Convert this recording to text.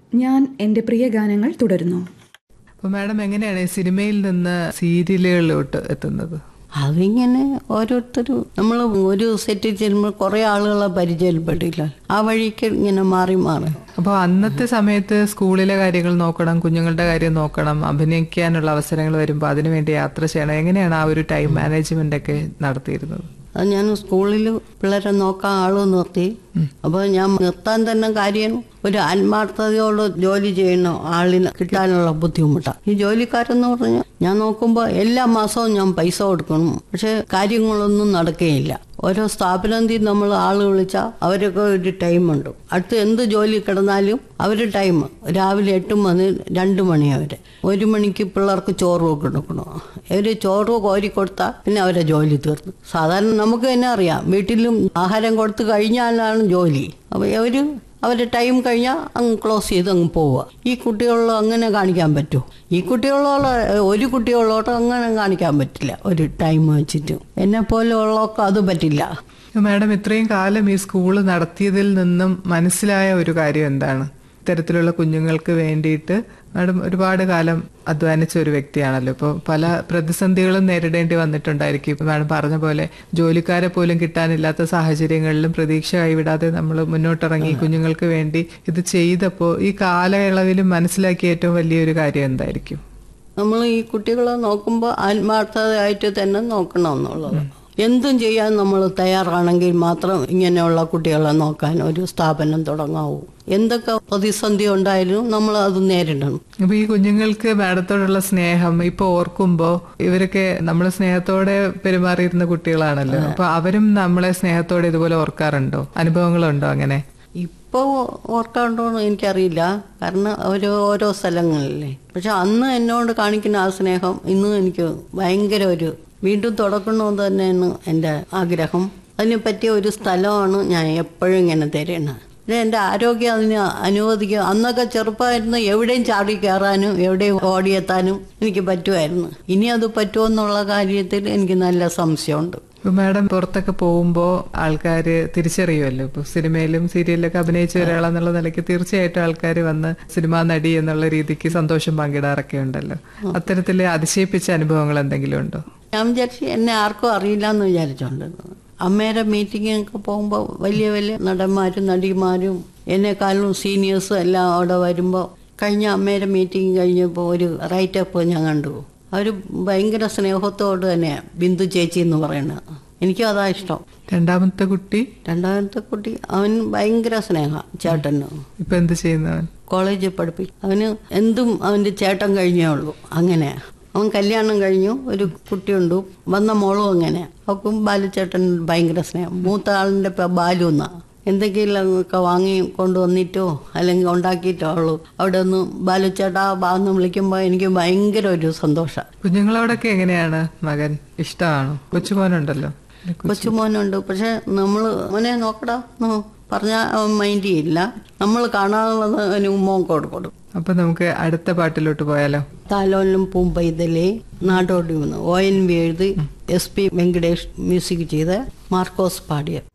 ഞാൻ എൻ്റെ പ്രിയ ഗാനങ്ങൾ തുടരുന്നു അപ്പൊ മാഡം എങ്ങനെയാണ് ഈ സിനിമയിൽ നിന്ന് സീരിയലുകളിലോട്ട് എത്തുന്നത് അതിങ്ങനെ ഓരോരുത്തരും നമ്മൾ ഒരു സെറ്റിൽ ചെല്ലുമ്പോൾ കുറേ ആളുകളെ പരിചയപ്പെട്ടില്ല ആ വഴിക്ക് ഇങ്ങനെ മാറി മാറി അപ്പോൾ അന്നത്തെ സമയത്ത് സ്കൂളിലെ കാര്യങ്ങൾ നോക്കണം കുഞ്ഞുങ്ങളുടെ കാര്യം നോക്കണം അഭിനയിക്കാനുള്ള അവസരങ്ങൾ വരുമ്പോൾ അതിനുവേണ്ടി യാത്ര ചെയ്യണം എങ്ങനെയാണ് ആ ഒരു ടൈം മാനേജ്മെന്റ് ഒക്കെ നടത്തിയിരുന്നത് അത് ഞാൻ സ്കൂളിൽ പിള്ളേരെ നോക്കാൻ ആള് നിർത്തി അപ്പോൾ ഞാൻ നിർത്താൻ തന്നെ കാര്യം ഒരു ആത്മാർത്ഥതയോട് ജോലി ചെയ്യുന്ന ആളിന് കിട്ടാനുള്ള ബുദ്ധിമുട്ടാണ് ഈ ജോലിക്കാരെന്ന് പറഞ്ഞാൽ ഞാൻ നോക്കുമ്പോൾ എല്ലാ മാസവും ഞാൻ പൈസ കൊടുക്കണം പക്ഷെ കാര്യങ്ങളൊന്നും നടക്കുകയില്ല ഓരോ സ്ഥാപനത്തിൽ നമ്മൾ ആൾ വിളിച്ചാൽ അവരൊക്കെ ഒരു ടൈമുണ്ട് അടുത്ത് എന്ത് ജോലി കിടന്നാലും അവർ ടൈം രാവിലെ എട്ട് മണി രണ്ട് മണി വരെ ഒരു മണിക്ക് പിള്ളേർക്ക് ചോറ് കൊടുക്കണം അവർ ചോറ് കോരി കൊടുത്താൽ പിന്നെ അവരെ ജോലി തീർന്നു സാധാരണ നമുക്ക് തന്നെ അറിയാം വീട്ടിലും ആഹാരം കൊടുത്തു കഴിഞ്ഞാലാണ് ജോലി അപ്പോൾ അവർ അവരുടെ ടൈം കഴിഞ്ഞാൽ അങ്ങ് ക്ലോസ് ചെയ്ത് അങ്ങ് പോവുക ഈ കുട്ടികളിൽ അങ്ങനെ കാണിക്കാൻ പറ്റുമോ ഈ കുട്ടികളോട് ഒരു കുട്ടികളോട് അങ്ങനെ കാണിക്കാൻ പറ്റില്ല ഒരു ടൈം വെച്ചിട്ട് എന്നെ പോലെ ഉള്ളവർക്ക് അത് പറ്റില്ല മാഡം ഇത്രയും കാലം ഈ സ്കൂൾ നടത്തിയതിൽ നിന്നും മനസ്സിലായ ഒരു കാര്യം എന്താണ് ഇത്തരത്തിലുള്ള കുഞ്ഞുങ്ങൾക്ക് വേണ്ടിയിട്ട് മാഡം ഒരുപാട് കാലം അധ്വാനിച്ച ഒരു വ്യക്തിയാണല്ലോ ഇപ്പോൾ പല പ്രതിസന്ധികളും നേരിടേണ്ടി വന്നിട്ടുണ്ടായിരിക്കും ഇപ്പം മാഡം പറഞ്ഞ പോലെ ജോലിക്കാരെ പോലും കിട്ടാനില്ലാത്ത സാഹചര്യങ്ങളിലും പ്രതീക്ഷ കൈവിടാതെ നമ്മൾ മുന്നോട്ടിറങ്ങി കുഞ്ഞുങ്ങൾക്ക് വേണ്ടി ഇത് ചെയ്തപ്പോൾ ഈ കാലയളവിലും മനസ്സിലാക്കിയ ഏറ്റവും വലിയൊരു കാര്യം എന്തായിരിക്കും നമ്മൾ ഈ കുട്ടികളെ നോക്കുമ്പോൾ ആത്മാർത്ഥതയായിട്ട് തന്നെ നോക്കണം എന്നുള്ളത് എന്തും ചെയ്യാൻ നമ്മൾ തയ്യാറാണെങ്കിൽ മാത്രം ഇങ്ങനെയുള്ള കുട്ടികളെ നോക്കാൻ ഒരു സ്ഥാപനം തുടങ്ങാവൂ എന്തൊക്കെ പ്രതിസന്ധി ഉണ്ടായാലും നമ്മൾ അത് നേരിടണം അപ്പൊ ഈ കുഞ്ഞുങ്ങൾക്ക് മാഡത്തോടുള്ള സ്നേഹം ഇപ്പൊ ഓർക്കുമ്പോ ഇവരൊക്കെ നമ്മൾ സ്നേഹത്തോടെ പെരുമാറിയിരുന്ന കുട്ടികളാണല്ലോ അപ്പൊ അവരും നമ്മളെ സ്നേഹത്തോടെ ഇതുപോലെ ഓർക്കാറുണ്ടോ അനുഭവങ്ങളുണ്ടോ അങ്ങനെ ഇപ്പോൾ ഓർക്കാണ്ടോന്ന് എനിക്കറിയില്ല കാരണം അവർ ഓരോ സ്ഥലങ്ങളിലേ പക്ഷെ അന്ന് എന്നോട് കാണിക്കുന്ന ആ സ്നേഹം ഇന്നും എനിക്ക് ഭയങ്കര ഒരു വീണ്ടും തുടക്കണമെന്ന് തന്നെയാണ് എൻ്റെ ആഗ്രഹം അതിനെ പറ്റിയ ഒരു സ്ഥലമാണ് ഞാൻ എപ്പോഴും ഇങ്ങനെ തരുന്നത് പിന്നെ എൻ്റെ ആരോഗ്യം അതിന് അനുവദിക്കുക അന്നൊക്കെ ചെറുപ്പമായിരുന്നു എവിടെയും ചാടി കയറാനും എവിടെയും ഓടിയെത്താനും എനിക്ക് പറ്റുമായിരുന്നു ഇനി അത് പറ്റുമോ എന്നുള്ള കാര്യത്തിൽ എനിക്ക് നല്ല സംശയമുണ്ട് ഇപ്പൊ മാഡം പുറത്തൊക്കെ പോകുമ്പോ ആൾക്കാര് തിരിച്ചറിയുമല്ലോ ഇപ്പൊ സിനിമയിലും സീരിയലിലൊക്കെ അഭിനയിച്ച ഒരാളെന്നുള്ള നിലയ്ക്ക് തീർച്ചയായിട്ടും ആൾക്കാർ വന്ന് സിനിമാ നടി എന്നുള്ള രീതിക്ക് സന്തോഷം പങ്കിടാറൊക്കെ ഉണ്ടല്ലോ അത്തരത്തില് അതിശയിപ്പിച്ച അനുഭവങ്ങൾ എന്തെങ്കിലും ഉണ്ടോ ഞാൻ വിചാരിച്ചു എന്നെ ആർക്കും അറിയില്ല എന്ന് വിചാരിച്ചോണ്ടിരുന്നത് അമ്മയുടെ മീറ്റിങ്ങിനൊക്കെ പോകുമ്പോൾ വലിയ വലിയ നടന്മാരും നടിമാരും എന്നെക്കാളും സീനിയേഴ്സും എല്ലാം അവിടെ വരുമ്പോൾ കഴിഞ്ഞ അമ്മയുടെ മീറ്റിംഗ് കഴിഞ്ഞപ്പോൾ ഒരു റൈറ്റപ്പ് ഞാൻ കണ്ടു അവർ ഭയങ്കര സ്നേഹത്തോട് തന്നെയാണ് ബിന്ദു ചേച്ചി എന്ന് പറയുന്നത് എനിക്കും അതാ ഇഷ്ടം രണ്ടാമത്തെ കുട്ടി രണ്ടാമത്തെ കുട്ടി അവൻ ഭയങ്കര സ്നേഹ ചേട്ടന് ഇപ്പൊ എന്ത് ചെയ്യുന്നവൻ കോളേജിൽ പഠിപ്പിക്കും അവന് എന്തും അവൻ്റെ ചേട്ടൻ കഴിഞ്ഞേ ഉള്ളൂ അങ്ങനെ അവൻ കല്യാണം കഴിഞ്ഞു ഒരു കുട്ടിയുണ്ട് വന്ന മോളും അങ്ങനെ അവക്കും ബാലുചേട്ടൻ ഭയങ്കര സ്നേഹം മൂത്ത ആളിൻ്റെ ഇപ്പം ബാലു എന്നാ എന്തെങ്കിലും ഒക്കെ വാങ്ങി കൊണ്ടുവന്നിട്ടോ അല്ലെങ്കിൽ ഉണ്ടാക്കിയിട്ടോ ഉള്ളൂ അവിടെ ഒന്ന് ബാലുച്ചേട്ടാ ബാന്ന് വിളിക്കുമ്പോൾ എനിക്ക് ഭയങ്കര ഒരു സന്തോഷം കുഞ്ഞുങ്ങളോടൊക്കെ എങ്ങനെയാണ് മകൻ ഇഷ്ടമാണോ കൊച്ചുമോനുണ്ടല്ലോ കൊച്ചുമോനുണ്ട് പക്ഷെ നമ്മൾ മോനെ നോക്കടാ എന്ന് പറഞ്ഞാൽ അവൻ മൈൻഡ് ചെയ്യില്ല നമ്മൾ കാണാനുള്ളത് അവന് ഉമ്മോൻ കൊടുക്കും അപ്പൊ നമുക്ക് അടുത്ത പാട്ടിലോട്ട് പോയാലോ താലോലും പൂമ്പൈതലേ നാടോടി വന്നു ഒ എൻ വി എഴുതി എസ് പി വെങ്കടേഷ് മ്യൂസിക് ചെയ്ത് മാർക്കോസ് പാടിയ